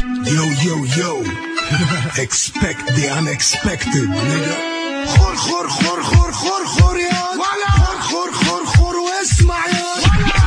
Yo, yo, yo. Expect the unexpected, nigga. خور خور خور خور خور خور يا ولا خور خور خور خور واسمع يا ولا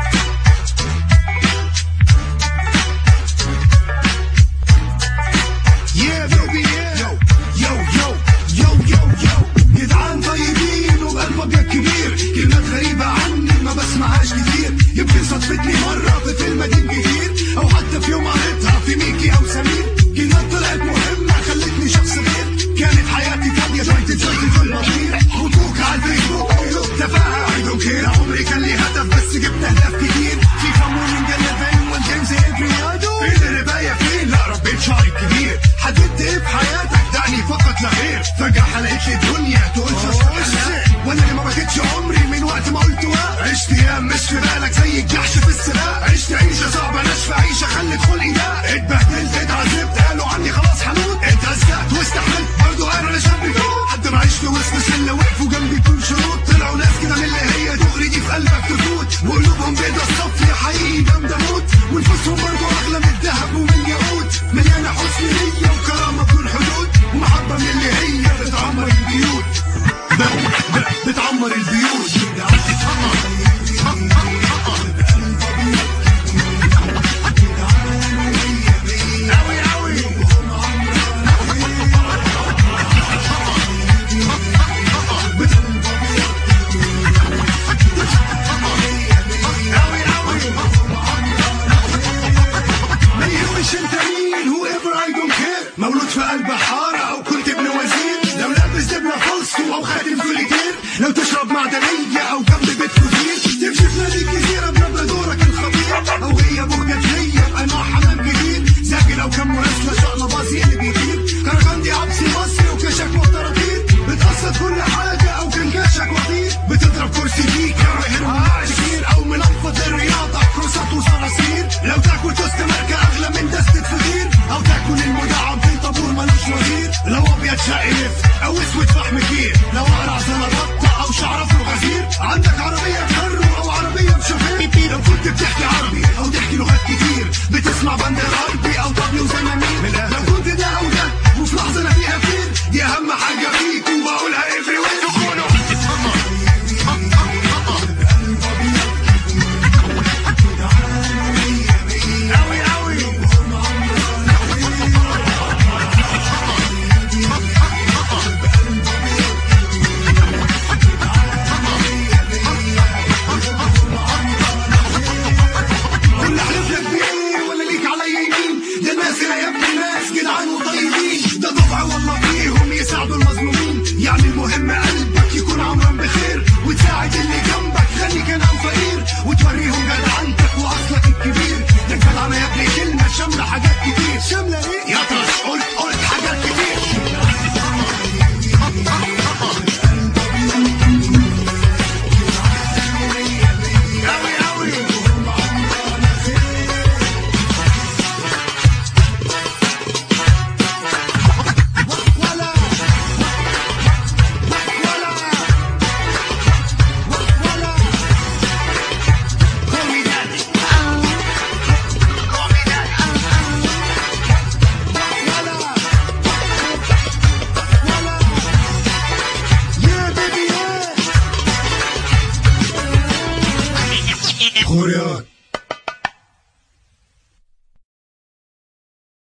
Yeah, baby, yeah. Yo, yo, yo, yo, yo, yo. جدعان طيبين وبقلب ابيض كبير كلمات غريبة عني ما بسمعهاش كتير يمكن صدفتني مرة في فيلم قديم كتير او حتى في يوم قريتها في ميكي او سمير كلمات طلعت مهمة خلتني شخص غير كانت حياتي فاضية شوية شوية في المطير خطوك على الفيسبوك تفاهة I don't care عمري كان لي هدف بس جبت اهداف كتير في فامون جلبين والجيمز ادريادو فين الرباية فين لا ربيت شعري كبير حددت ايه في حياتك دعني فقط لا غير فجأة حلقت لي دنيا تقول وانا اللي ما بكتش عمري من وقت ما قلت وقت عشت ايام مش في بالك زي الجحش في السباق عشت عيشة صعبة ناشفة عيشة خلت خلقي ده اتبهدلت اتعذبت قالوا عني خلاص هموت اتهزقت واستحملت برضه انا انا شاب فوق حد ما عشت وسط شلة وقفوا جنبي بدون شروط طلعوا ناس كده من اللي هي دغري دي في قلبك تفوت وقلوبهم بيضة الصف يا حقيقي جامدة موت ونفوسهم برضه اغلى من الذهب ومن الياقوت مليانة حسن نية وكرامة بدون حدود ومحبة من اللي هي بتعمر البيوت ب- ب- بتعمر البيوت أوي أوي أوي أوي ما يهمش انت مين whoever I don't care مولود في قلب حارة او كنت ابن وزير لو لابس دبلة فلسطو او خاتم سوليتير لو تشرب معدنية او جنب بيت كوزير تمشي في نادي الجزيرة بنبرة دورك الخطير او هي بوجة هي بانواع حمام جديد زاجي لو كان مراسلة شقنا باصي اللي بيطير كركندي عبسي مصري وكشك وطراطير بتقصد كل حاجة او كان كاشك وطير بتضرب كرسي فيك كتير او منفض الرياضة كروسات وصراصير لو تاكل توست